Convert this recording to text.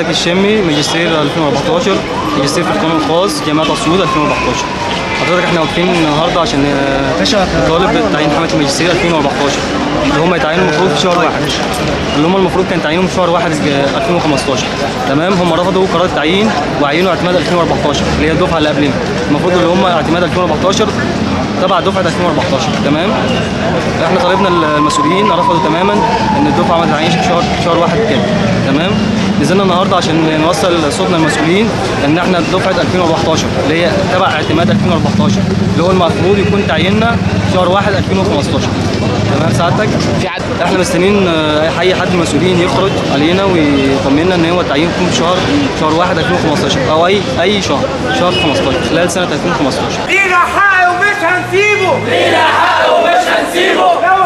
زكي الشمي ماجستير 2014 ماجستير في القانون الخاص جامعه اسيوط 2014 حضرتك احنا واقفين النهارده عشان آه، نطالب بتعيين حمله الماجستير 2014 اللي هم يتعينوا المفروض في شهر واحد اللي هم المفروض كان تعيينهم في شهر واحد آه، 2015 تمام هم رفضوا قرار التعيين وعينوا اعتماد 2014 اللي هي الدفعه اللي قبلنا المفروض اللي هم اعتماد 2014 تبع دفعه 2014 تمام احنا طالبنا المسؤولين رفضوا تماما ان الدفعه ما تعينش في شهر في شهر واحد كده تمام نزلنا النهارده عشان نوصل صوتنا للمسؤولين ان احنا دفعه 2014 اللي هي تبع اعتماد 2014 اللي هو المفروض يكون تعييننا في شهر واحد 2015 تمام سعادتك في عد احنا مستنيين آه، اي حد من المسؤولين يخرج علينا ويطمنا ان هو التعيين يكون في شهر شهر واحد 2015 او اي اي شهر شهر 15 خلال سنه 2015 لينا حق ومش هنسيبه لينا حق ومش هنسيبه لو